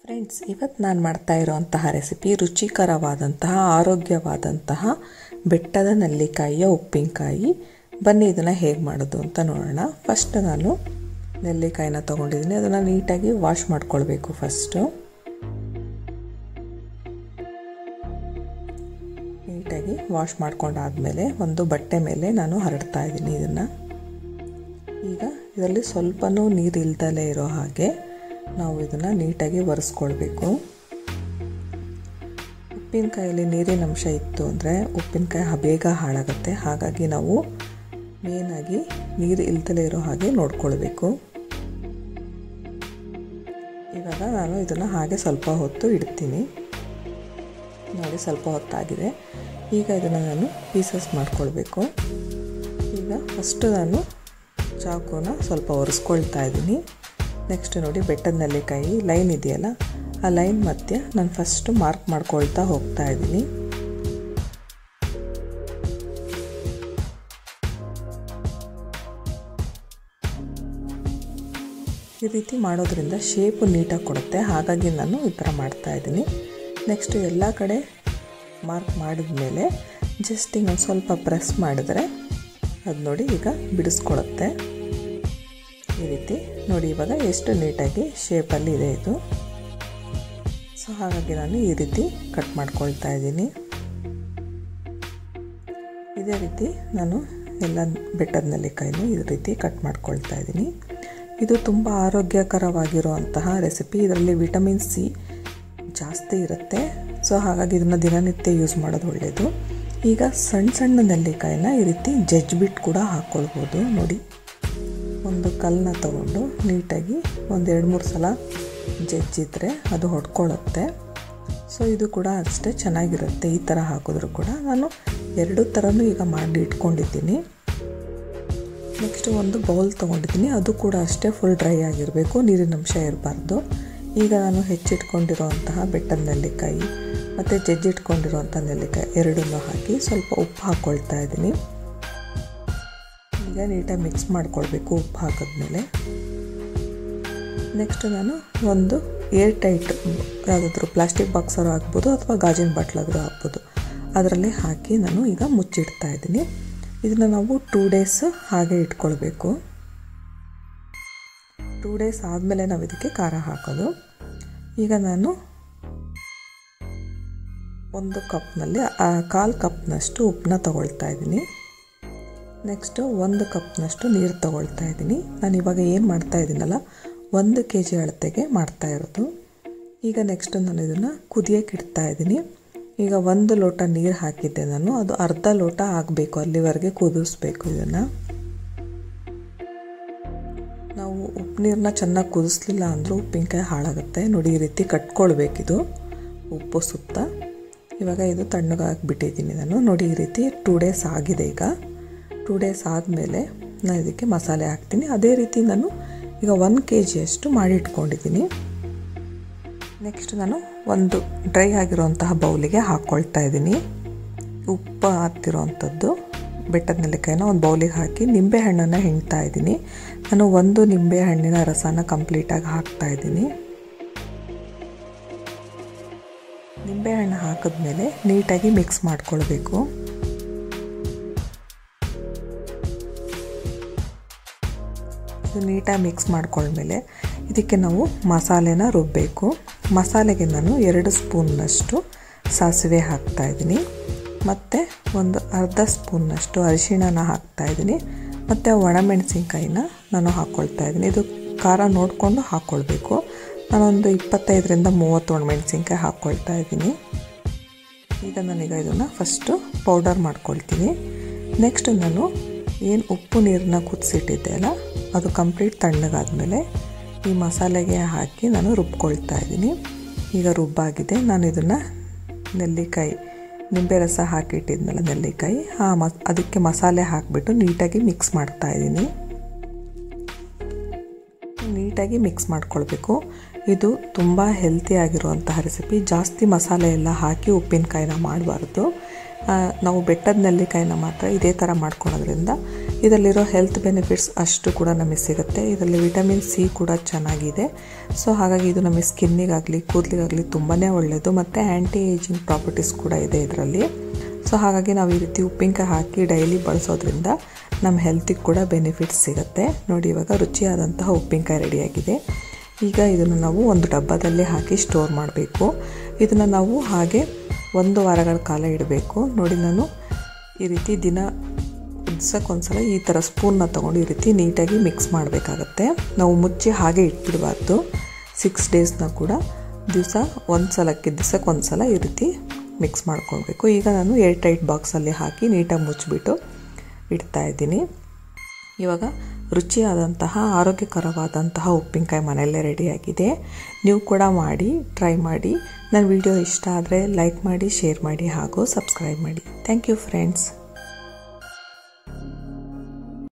friends ಇವತ್ತು ನಾನು ಮಾಡ್ತಾ ಇರೋಂತಹ ರೆಸಿಪಿ ರುಚಿಕರವಾದಂತಹ ಆರೋಗ್ಯವಾದಂತಹ ಬೆಟ್ಟದ ನೆಲ್ಲಿಕಾಯಿಯ ಉಪ್ಪಿನಕಾಯಿ ಬನ್ನಿ ಇದನ್ನು ಹೇಗೆ ಮಾಡೋದು ಅಂತ ನೋಡೋಣ ಫಸ್ಟ್ ನಾನು ನೆಲ್ಲಿಕಾಯಿನ ತೊಗೊಂಡಿದ್ದೀನಿ ಅದನ್ನು ನೀಟಾಗಿ ವಾಶ್ ಮಾಡ್ಕೊಳ್ಬೇಕು ಫಸ್ಟು ನೀಟಾಗಿ ವಾಶ್ ಮಾಡ್ಕೊಂಡಾದಮೇಲೆ ಒಂದು ಬಟ್ಟೆ ಮೇಲೆ ನಾನು ಹರಡ್ತಾ ಇದ್ದೀನಿ ಇದನ್ನು ಈಗ ಇದರಲ್ಲಿ ಸ್ವಲ್ಪನೂ ನೀರು ಇಲ್ದಲೇ ಇರೋ ಹಾಗೆ ನಾವು ಇದನ್ನು ನೀಟಾಗಿ ಒರೆಸ್ಕೊಳ್ಬೇಕು ಉಪ್ಪಿನಕಾಯಲ್ಲಿ ನೀರಿನ ಅಂಶ ಇತ್ತು ಅಂದರೆ ಉಪ್ಪಿನಕಾಯಿ ಬೇಗ ಹಾಳಾಗುತ್ತೆ ಹಾಗಾಗಿ ನಾವು ಮೇನಾಗಿ ನೀರು ಇಲ್ದಲೇ ಇರೋ ಹಾಗೆ ನೋಡ್ಕೊಳ್ಬೇಕು ಇವಾಗ ನಾನು ಇದನ್ನು ಹಾಗೆ ಸ್ವಲ್ಪ ಹೊತ್ತು ಇಡ್ತೀನಿ ನೋಡಿ ಸ್ವಲ್ಪ ಹೊತ್ತಾಗಿದೆ ಈಗ ಇದನ್ನು ನಾನು ಪೀಸಸ್ ಮಾಡ್ಕೊಳ್ಬೇಕು ಈಗ ಫಸ್ಟು ನಾನು ಚಾಕುನ ಸ್ವಲ್ಪ ಒರೆಸ್ಕೊಳ್ತಾ ಇದ್ದೀನಿ ನೆಕ್ಸ್ಟ್ ನೋಡಿ ಬೆಟ್ಟದ ನೆಲ್ಲಿಕಾಯಿ ಲೈನ್ ಇದೆಯಲ್ಲ ಆ ಲೈನ್ ಮಧ್ಯೆ ನಾನು ಫಸ್ಟು ಮಾರ್ಕ್ ಮಾಡ್ಕೊಳ್ತಾ ಹೋಗ್ತಾ ಇದ್ದೀನಿ ಈ ರೀತಿ ಮಾಡೋದ್ರಿಂದ ಶೇಪು ನೀಟಾಗಿ ಕೊಡುತ್ತೆ ಹಾಗಾಗಿ ನಾನು ಈ ಥರ ಮಾಡ್ತಾ ಇದ್ದೀನಿ ನೆಕ್ಸ್ಟ್ ಎಲ್ಲ ಕಡೆ ಮಾರ್ಕ್ ಮಾಡಿದ ಮೇಲೆ ಜಸ್ಟ್ ಹಿಂಗೆ ಸ್ವಲ್ಪ ಪ್ರೆಸ್ ಮಾಡಿದ್ರೆ ಅದು ನೋಡಿ ಈಗ ಬಿಡಿಸ್ಕೊಳುತ್ತೆ ಈ ರೀತಿ ನೋಡಿ ಇವಾಗ ಎಷ್ಟು ನೀಟಾಗಿ ಶೇಪಲ್ಲಿ ಇದೆ ಇದು ಸೊ ಹಾಗಾಗಿ ನಾನು ಈ ರೀತಿ ಕಟ್ ಮಾಡ್ಕೊಳ್ತಾ ಇದ್ದೀನಿ ಇದೇ ರೀತಿ ನಾನು ಎಲ್ಲ ಬೆಟ್ಟದ ನೆಲ್ಲಿಕಾಯಿನೂ ಈ ರೀತಿ ಕಟ್ ಮಾಡ್ಕೊಳ್ತಾ ಇದ್ದೀನಿ ಇದು ತುಂಬ ಆರೋಗ್ಯಕರವಾಗಿರುವಂತಹ ರೆಸಿಪಿ ಇದರಲ್ಲಿ ವಿಟಮಿನ್ ಸಿ ಜಾಸ್ತಿ ಇರುತ್ತೆ ಸೊ ಹಾಗಾಗಿ ಇದನ್ನು ದಿನನಿತ್ಯ ಯೂಸ್ ಮಾಡೋದು ಒಳ್ಳೆಯದು ಈಗ ಸಣ್ಣ ಸಣ್ಣ ನೆಲ್ಲಿಕಾಯಿನ ಈ ರೀತಿ ಜಜ್ಬಿಟ್ಟು ಕೂಡ ಹಾಕ್ಕೊಳ್ಬೋದು ನೋಡಿ ಒಂದು ಕಲ್ಲನ್ನ ತಗೊಂಡು ನೀಟಾಗಿ ಒಂದು ಎರಡು ಮೂರು ಸಲ ಜಜ್ಜಿದ್ರೆ ಅದು ಹೊಡ್ಕೊಳ್ಳುತ್ತೆ ಸೊ ಇದು ಕೂಡ ಅಷ್ಟೇ ಚೆನ್ನಾಗಿರುತ್ತೆ ಈ ಥರ ಹಾಕಿದ್ರು ಕೂಡ ನಾನು ಎರಡು ಥರನೂ ಈಗ ಮಾಡಿ ಇಟ್ಕೊಂಡಿದ್ದೀನಿ ನೆಕ್ಸ್ಟ್ ಒಂದು ಬೌಲ್ ತೊಗೊಂಡಿದ್ದೀನಿ ಅದು ಕೂಡ ಅಷ್ಟೇ ಫುಲ್ ಡ್ರೈ ಆಗಿರಬೇಕು ನೀರಿನ ಅಂಶ ಇರಬಾರ್ದು ಈಗ ನಾನು ಹೆಚ್ಚಿಟ್ಕೊಂಡಿರೋಂತಹ ಬೆಟ್ಟದ ನೆಲ್ಲಿಕಾಯಿ ಮತ್ತು ಜಜ್ಜಿಟ್ಕೊಂಡಿರೋಂಥ ನೆಲ್ಲಿಕಾಯಿ ಎರಡನ್ನೂ ಹಾಕಿ ಸ್ವಲ್ಪ ಉಪ್ಪು ಹಾಕ್ಕೊಳ್ತಾ ಇದ್ದೀನಿ ಈಗ ನೀಟಾಗಿ ಮಿಕ್ಸ್ ಮಾಡ್ಕೊಳ್ಬೇಕು ಉಪ್ಪು ಹಾಕಿದ್ಮೇಲೆ ನೆಕ್ಸ್ಟ್ ನಾನು ಒಂದು ಏರ್ ಟೈಟ್ ಯಾವುದಾದ್ರೂ ಪ್ಲಾಸ್ಟಿಕ್ ಬಾಕ್ಸರು ಹಾಕ್ಬೋದು ಅಥವಾ ಗಾಜಿನ ಬಾಟ್ಲಾದರೂ ಹಾಕ್ಬೋದು ಅದರಲ್ಲಿ ಹಾಕಿ ನಾನು ಈಗ ಮುಚ್ಚಿಡ್ತಾ ಇದ್ದೀನಿ ಇದನ್ನು ನಾವು ಟೂ ಡೇಸ್ ಹಾಗೆ ಇಟ್ಕೊಳ್ಬೇಕು ಟೂ ಡೇಸ್ ಆದಮೇಲೆ ನಾವು ಇದಕ್ಕೆ ಖಾರ ಹಾಕೋದು ಈಗ ನಾನು ಒಂದು ಕಪ್ನಲ್ಲಿ ಕಾಲು ಕಪ್ನಷ್ಟು ಉಪ್ಪನ್ನ ತಗೊಳ್ತಾ ಇದ್ದೀನಿ ನೆಕ್ಸ್ಟು ಒಂದು ಕಪ್ನಷ್ಟು ನೀರು ತಗೊಳ್ತಾ ಇದ್ದೀನಿ ನಾನು ಇವಾಗ ಏನು ಮಾಡ್ತಾ ಇದ್ದೀನಲ್ಲ ಒಂದು ಕೆ ಜಿ ಅಳತೆಗೆ ಮಾಡ್ತಾ ಇರೋದು ಈಗ ನೆಕ್ಸ್ಟ್ ನಾನು ಇದನ್ನು ಕುದಿಯೋಕೆ ಇಡ್ತಾ ಇದ್ದೀನಿ ಈಗ ಒಂದು ಲೋಟ ನೀರು ಹಾಕಿದ್ದೆ ನಾನು ಅದು ಅರ್ಧ ಲೋಟ ಆಗಬೇಕು ಅಲ್ಲಿವರೆಗೆ ಕುದಿಸ್ಬೇಕು ಇದನ್ನು ನಾವು ಉಪ್ಪು ನೀರನ್ನ ಚೆನ್ನಾಗಿ ಕುದಿಸ್ಲಿಲ್ಲ ಅಂದರೂ ಉಪ್ಪಿನಕಾಯಿ ಹಾಳಾಗುತ್ತೆ ನೋಡಿ ಈ ರೀತಿ ಕಟ್ಕೊಳ್ಬೇಕಿದು ಉಪ್ಪು ಸುತ್ತ ಇವಾಗ ಇದು ತಣ್ಣಗಾಗಿಬಿಟ್ಟಿದ್ದೀನಿ ನಾನು ನೋಡಿ ಈ ರೀತಿ ಟೂ ಡೇಸ್ ಆಗಿದೆ ಈಗ ಟೂ ಡೇಸ್ ಆದಮೇಲೆ ನಾನು ಇದಕ್ಕೆ ಮಸಾಲೆ ಹಾಕ್ತೀನಿ ಅದೇ ರೀತಿ ನಾನು ಈಗ ಒಂದು ಕೆ ಜಿಯಷ್ಟು ಮಾಡಿ ಇಟ್ಕೊಂಡಿದ್ದೀನಿ ನೆಕ್ಸ್ಟ್ ನಾನು ಒಂದು ಡ್ರೈ ಆಗಿರೋಂತಹ ಬೌಲಿಗೆ ಹಾಕ್ಕೊಳ್ತಾ ಇದ್ದೀನಿ ಉಪ್ಪು ಹತ್ತಿರೋವಂಥದ್ದು ಬೆಟ್ಟದ ನೆಲ್ಲಿಕಾಯಿನ ಒಂದು ಬೌಲಿಗೆ ಹಾಕಿ ನಿಂಬೆ ಹಣ್ಣನ್ನು ಹಿಂಡ್ತಾ ಇದ್ದೀನಿ ನಾನು ಒಂದು ನಿಂಬೆ ಹಣ್ಣಿನ ರಸನ ಕಂಪ್ಲೀಟಾಗಿ ಹಾಕ್ತಾ ಇದ್ದೀನಿ ನಿಂಬೆಹಣ್ಣು ಹಾಕಿದ್ಮೇಲೆ ನೀಟಾಗಿ ಮಿಕ್ಸ್ ಮಾಡ್ಕೊಳ್ಬೇಕು ಇದು ನೀಟಾಗಿ ಮಿಕ್ಸ್ ಮಾಡ್ಕೊಂಡ್ಮೇಲೆ ಇದಕ್ಕೆ ನಾವು ಮಸಾಲೆನ ರುಬ್ಬಬೇಕು ಮಸಾಲೆಗೆ ನಾನು ಎರಡು ಸ್ಪೂನ್ನಷ್ಟು ಸಾಸಿವೆ ಹಾಕ್ತಾ ಇದ್ದೀನಿ ಮತ್ತು ಒಂದು ಅರ್ಧ ಸ್ಪೂನ್ನಷ್ಟು ಅರಿಶಿಣನ ಹಾಕ್ತಾ ಇದ್ದೀನಿ ಮತ್ತು ಒಣಮೆಣಸಿನ್ಕಾಯಿನ ನಾನು ಹಾಕ್ಕೊಳ್ತಾ ಇದ್ದೀನಿ ಇದು ಖಾರ ನೋಡಿಕೊಂಡು ಹಾಕ್ಕೊಳ್ಬೇಕು ನಾನೊಂದು ಇಪ್ಪತ್ತೈದರಿಂದ ಮೂವತ್ತು ಒಣಮೆಣಸಿನ್ಕಾಯಿ ಹಾಕ್ಕೊಳ್ತಾ ಇದ್ದೀನಿ ಈಗ ನಾನೀಗ ಇದನ್ನು ಫಸ್ಟು ಪೌಡರ್ ಮಾಡ್ಕೊಳ್ತೀನಿ ನೆಕ್ಸ್ಟ್ ನಾನು ಏನು ಉಪ್ಪು ನೀರನ್ನ ಕುದಿಸಿಟ್ಟಿದ್ದೆ ಅಲ್ಲ ಅದು ಕಂಪ್ಲೀಟ್ ತಣ್ಣಗಾದ್ಮೇಲೆ ಈ ಮಸಾಲೆಗೆ ಹಾಕಿ ನಾನು ರುಬ್ಕೊಳ್ತಾ ಇದ್ದೀನಿ ಈಗ ರುಬ್ಬಾಗಿದೆ ನಾನು ಇದನ್ನು ನೆಲ್ಲಿಕಾಯಿ ನಿಂಬೆ ರಸ ಹಾಕಿಟ್ಟಿದ್ನಲ್ಲ ನೆಲ್ಲಿಕಾಯಿ ಆ ಮ ಅದಕ್ಕೆ ಮಸಾಲೆ ಹಾಕಿಬಿಟ್ಟು ನೀಟಾಗಿ ಮಿಕ್ಸ್ ಮಾಡ್ತಾ ಇದ್ದೀನಿ ನೀಟಾಗಿ ಮಿಕ್ಸ್ ಮಾಡ್ಕೊಳ್ಬೇಕು ಇದು ತುಂಬ ಹೆಲ್ತಿ ಆಗಿರುವಂತಹ ರೆಸಿಪಿ ಜಾಸ್ತಿ ಮಸಾಲೆ ಎಲ್ಲ ಹಾಕಿ ಉಪ್ಪಿನಕಾಯಿನ ಮಾಡಬಾರ್ದು ನಾವು ಬೆಟ್ಟದ ನೆಲ್ಲಿಕಾಯಿನ ಮಾತ್ರ ಇದೇ ಥರ ಮಾಡ್ಕೊಳೋದ್ರಿಂದ ಇದರಲ್ಲಿರೋ ಹೆಲ್ತ್ ಬೆನಿಫಿಟ್ಸ್ ಅಷ್ಟು ಕೂಡ ನಮಗೆ ಸಿಗುತ್ತೆ ಇದರಲ್ಲಿ ವಿಟಮಿನ್ ಸಿ ಕೂಡ ಚೆನ್ನಾಗಿದೆ ಸೊ ಹಾಗಾಗಿ ಇದು ನಮಗೆ ಸ್ಕಿನ್ನಿಗಾಗಲಿ ಕೂದಲಿಗಾಗಲಿ ತುಂಬಾ ಒಳ್ಳೆಯದು ಮತ್ತು ಆ್ಯಂಟಿ ಏಜಿಂಗ್ ಪ್ರಾಪರ್ಟೀಸ್ ಕೂಡ ಇದೆ ಇದರಲ್ಲಿ ಸೊ ಹಾಗಾಗಿ ನಾವು ಈ ರೀತಿ ಉಪ್ಪಿನಕಾಯಿ ಹಾಕಿ ಡೈಲಿ ಬಳಸೋದ್ರಿಂದ ನಮ್ಮ ಹೆಲ್ತಿಗೆ ಕೂಡ ಬೆನಿಫಿಟ್ಸ್ ಸಿಗುತ್ತೆ ನೋಡಿ ಇವಾಗ ರುಚಿಯಾದಂತಹ ಉಪ್ಪಿನಕಾಯಿ ರೆಡಿಯಾಗಿದೆ ಈಗ ಇದನ್ನು ನಾವು ಒಂದು ಡಬ್ಬದಲ್ಲಿ ಹಾಕಿ ಸ್ಟೋರ್ ಮಾಡಬೇಕು ಇದನ್ನು ನಾವು ಹಾಗೆ ಒಂದು ವಾರಗಳ ಕಾಲ ಇಡಬೇಕು ನೋಡಿ ನಾನು ಈ ರೀತಿ ದಿನ ದಿವಸಕ್ಕೊಂದ್ಸಲ ಈ ಥರ ಸ್ಪೂನ್ನ ತೊಗೊಂಡು ಈ ರೀತಿ ನೀಟಾಗಿ ಮಿಕ್ಸ್ ಮಾಡಬೇಕಾಗತ್ತೆ ನಾವು ಮುಚ್ಚಿ ಹಾಗೆ ಇಟ್ಬಿಡಬಾರ್ದು ಸಿಕ್ಸ್ ಡೇಸ್ನ ಕೂಡ ದಿವಸ ಒಂದು ಸಲಕ್ಕೆ ದಿವಸಕ್ಕೆ ಒಂದು ಸಲ ಈ ರೀತಿ ಮಿಕ್ಸ್ ಮಾಡ್ಕೊಳ್ಬೇಕು ಈಗ ನಾನು ಏರ್ ಟೈಟ್ ಬಾಕ್ಸಲ್ಲಿ ಹಾಕಿ ನೀಟಾಗಿ ಮುಚ್ಚಿಬಿಟ್ಟು ಇಡ್ತಾ ಇದ್ದೀನಿ ಇವಾಗ ರುಚಿಯಾದಂತಹ ಆರೋಗ್ಯಕರವಾದಂತಹ ಉಪ್ಪಿನಕಾಯಿ ಮನೆಯಲ್ಲೇ ರೆಡಿಯಾಗಿದೆ ನೀವು ಕೂಡ ಮಾಡಿ ಟ್ರೈ ಮಾಡಿ ನನ್ನ ವಿಡಿಯೋ ಇಷ್ಟ ಆದರೆ ಲೈಕ್ ಮಾಡಿ ಶೇರ್ ಮಾಡಿ ಹಾಗೂ ಸಬ್ಸ್ಕ್ರೈಬ್ ಮಾಡಿ ಥ್ಯಾಂಕ್ ಯು ಫ್ರೆಂಡ್ಸ್